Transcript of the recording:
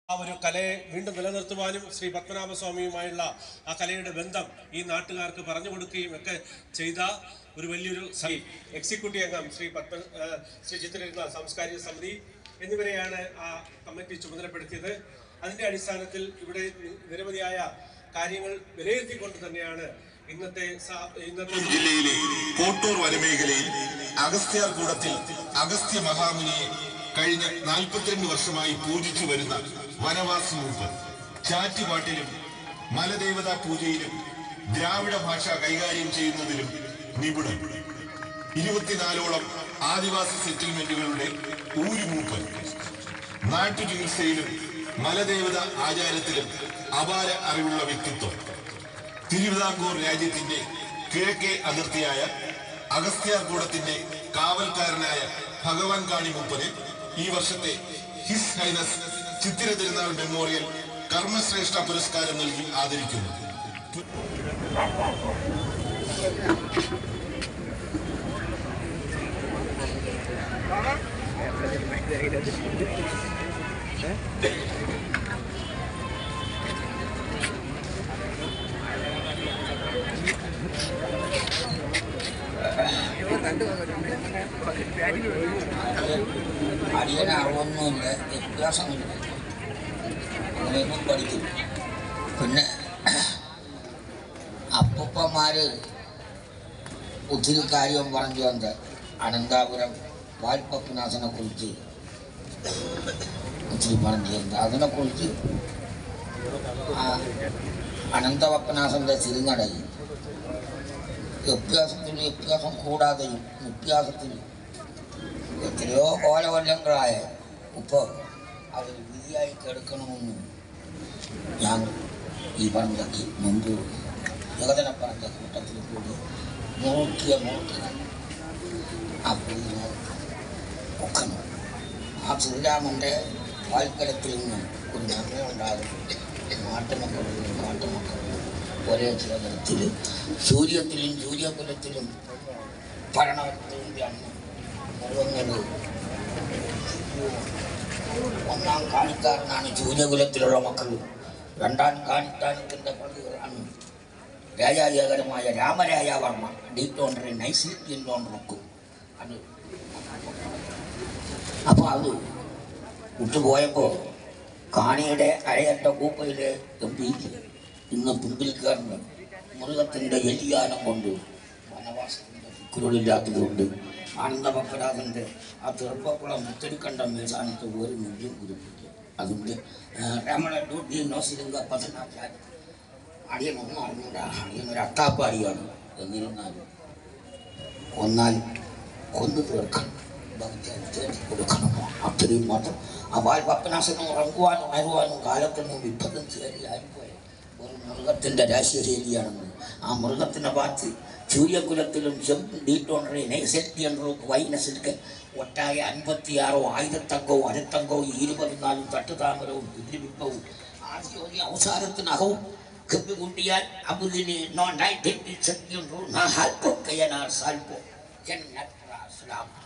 ആ ഒരു കലയെ വീണ്ടും നിലനിർത്തുവാനും ശ്രീ പത്മനാഭസ്വാമിയുമായുള്ള ആ കലയുടെ ബന്ധം ഈ നാട്ടുകാർക്ക് പറഞ്ഞു കൊടുക്കുകയും ഒക്കെ ചെയ്ത ഒരു വലിയൊരു സ- എക്സിക്യൂട്ടീവ് അംഗം ശ്രീ പത്മ ആ, ശ്രീ ചിത്രരത്ന സാംസ്കാരിക സമിതി എന്നിവരെയാണ് ആ കമ്മിറ്റി ചുമതലപ്പെടുത്തിയത് അതിന്റെ അടിസ്ഥാനത്തിൽ ഇവിടെ നി- നിരവധിയായ കാര്യങ്ങൾ വിലയിരുത്തിക്കൊണ്ട് തന്നെയാണ് ഇന്നത്തെ സാ- ഇന്നത്തെ ജില്ലയിലെ കോട്ടൂർ വനമേഖലയിൽ അഗസ്ത്യാർകൂടത്തിൽ അഗസ്ത്യ മഹാമുനിയെ കഴിഞ്ഞ നാൽപ്പത്തിരണ്ട് വർഷമായി പൂജിച്ചു വരുന്ന വനവാസി മൂപ്പ് ചാറ്റുപാട്ടിലും മലദേവതാ പൂജയിലും ദ്രാവിഡ ഭാഷ കൈകാര്യം ചെയ്യുന്നതിലും നിപുണൻ ഇരുപത്തിനാലോളം ആദിവാസി സെറ്റിൽമെന്റുകളുടെ ഊരുമൂപ്പൻ നാട്ടുചികിത്സയിലും മലദേവത ആചാരത്തിലും അപാര അറിവുള്ള വ്യക്തിത്വം തിരുവിതാംകൂർ രാജ്യത്തിന്റെ കിഴക്കേ അതിർത്തിയായ അഗസ്ത്യാർകൂടത്തിന്റെ കാവൽക്കാരനായ ഭഗവാൻ കാണി മൂപ്പന് ഈ വർഷത്തെ ഹിസ് ഹൈനസ് ചിത്തിര തിരുനാൾ മെമ്മോറിയൽ കർമ്മശ്രേഷ്ഠ പുരസ്കാരം നൽകി ആദരിക്കുന്നു അടിയന് അറിവൊന്നുമില്ല വ്യത്യാസമില്ല അങ്ങനെയൊന്നും പഠിക്കും പിന്നെ അപ്പൂപ്പന്മാര് ഒത്തിരി കാര്യം പറഞ്ഞു വന്നത് അനന്താപുരം വാൽപ്പപ്പനാഥനെ കുറിച്ച് ഒത്തിരി പറഞ്ഞു തന്നത് അതിനെക്കുറിച്ച് ആ അനന്തപത്മനാഥൻ്റെ തിരുനടയിൽ വ്യത്യാസത്തിൽ വ്യത്യാസം കൂടാതെയും വ്യത്യാസത്തിൽ എത്രയോ കോലകൊല്ലങ്ങളായ ഇപ്പോൾ അത് വിധിയായി കിടക്കണമെന്ന് ഞാൻ ഈ പറഞ്ഞ ഈ മുമ്പ് ജഗതനെ പറഞ്ഞ കൂട്ടത്തിൽ കൂടി നോക്കിയ നോക്കി ആ പുള്ളിനെ ഒക്കണം ആ ശ്രീരാമൻ്റെ വാൽക്കലത്തിൽ നിന്ന് ഒരു നന്മയുണ്ടാകും നാട്ടുമക്കളിലും നാട്ടുമക്കളും ഒരേ ചിലതരത്തിൽ സൂര്യത്തിലും സൂര്യകുലത്തിലും ഭരണത്തിലും അന്ന് മുഴുവന്നത് ഒന്നാം കാണിക്കാരനാണ് സൂര്യകുലത്തിലുള്ള മക്കൾ രണ്ടാം കാണിക്കാരത്തിൻ്റെ പള്ളികളാണ് രാജാജകരമായ രാമരാജാവർമ്മ ഡീറ്റോണ്ടറി നൈസിൽ നോക്കും അത് അപ്പോൾ അത് വിട്ടുപോയപ്പോൾ കാണിയുടെ അഴയറ്റ കൂപ്പയിലെ എം പി ഇന്ന് പിമ്പിൽക്കാരന് മൃഗത്തിൻ്റെ എലിയാനം കൊണ്ട് വനവാസത്തിൻ്റെ കുരുളില്ലാത്തതുകൊണ്ട് ആനന്ദപക്കരാജൻ്റെ ആ ചെറുപ്പക്കുളം മുത്തടിക്കണ്ട മേശാനത്ത് ഒരു മുദ്യം കുറിപ്പിക്കുക അതുകൊണ്ട് നമ്മുടെ ഡ്യൂട്ടി നോസിലിംഗ പതിനാറ് അടിയനൊന്നും അറിഞ്ഞൂടാ അടിയനൊരു അട്ടാപ്പാടിയാണ് എന്നിരുന്നാലും കൊന്നാൽ കൊന്നു തീർക്കണം ഭക്തിയാൽ തേടി കൊടുക്കണമോ അത്രയും മാത്രം ആ വാൽ പപ്പനാശനം ഉറങ്ങുവാനും ഉണരുവാനും കാലത്തൊന്നും വിഭജം ചേരിയായിപ്പോയ ഒരു മൃഗത്തിൻ്റെ രാശിശൈലിയാണെന്ന് ആ മൃഗത്തിനെ பார்த்து சூரியகுலத்திலும் செம்பு டீட்டோன்றே நெய்செட்டி என்றும் வைனசிற்கு ஒட்டாய ஐம்பத்தி ஆறோ ஆயிரத்தங்கവും അരത്തങ്കവും ഇരുപത്തിനാലും തട്ടുതാമരവും പിന്തിരിപ്പവും ആദ്യോതി അവസാനത്തിനകവും കെപ്പികുണ്ടിയാൽ അബുദിനെ നോണ്ടായി തെറ്റി സത്യം നാ ഹൽപ്പോ കയ്യനാർ സാൽപ്പോ എന്ന സലാം